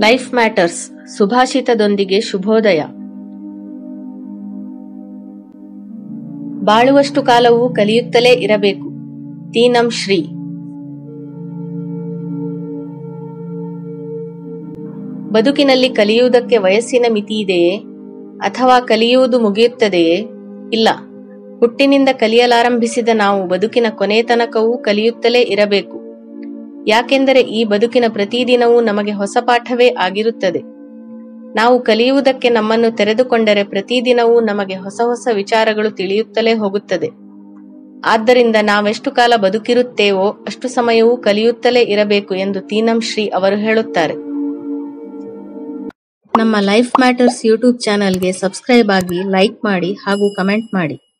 life matters ಸುಭಾಷಿತದೊಂದಿಗೆ ಶುಭೋದಯ ಬಾಳುವಷ್ಟು ಕಾಲವೂ ಕಲಿಯುತ್ತಲೇ ಇರಬೇಕು ತೀನಂ ಶ್ರೀ ಬದುಕಿನಲ್ಲಿ ಕಲಿಯುವುದಕ್ಕೆ ವಯಸ್ಸಿನ ಮಿತಿಯಿದೆಯೇ ಅಥವಾ ಕಲಿಯುವುದು ಮುಗಿಯುತ್ತದೆಯೇ ಇಲ್ಲ ಹುಟ್ಟಿನಿಂದ ಕಲಿಯಲಾರಂಭಿಸಿದ ನಾವು ಬದುಕಿನ ಕೊನೆ ತನಕವೂ ಕಲಿಯುತ್ತಲೇ ಇರಬೇಕು ಯಾಕೆಂದರೆ ಈ ಬದುಕಿನ ಪ್ರತಿದಿನವೂ ನಮಗೆ ಹೊಸ ಪಾಠವೇ ಆಗಿರುತ್ತದೆ ನಾವು ಕಲಿಯುವುದಕ್ಕೆ ನಮ್ಮನ್ನು ತೆರೆದುಕೊಂಡರೆ ಪ್ರತಿದಿನವೂ ನಮಗೆ ಹೊಸ ಹೊಸ ವಿಚಾರಗಳು ತಿಳಿಯುತ್ತಲೇ ಹೋಗುತ್ತದೆ ಆದ್ದರಿಂದ ನಾವೆಷ್ಟು ಕಾಲ ಬದುಕಿರುತ್ತೇವೋ ಅಷ್ಟು ಸಮಯವೂ ಕಲಿಯುತ್ತಲೇ ಇರಬೇಕು ಎಂದು ತೀನಂ ಶ್ರೀ ಅವರು ಹೇಳುತ್ತಾರೆ ನಮ್ಮ ಲೈಫ್ ಮ್ಯಾಟರ್ಸ್ ಯೂಟ್ಯೂಬ್ ಚಾನೆಲ್ಗೆ ಸಬ್ಸ್ಕ್ರೈಬ್ ಆಗಿ ಲೈಕ್ ಮಾಡಿ ಹಾಗೂ ಕಮೆಂಟ್ ಮಾಡಿ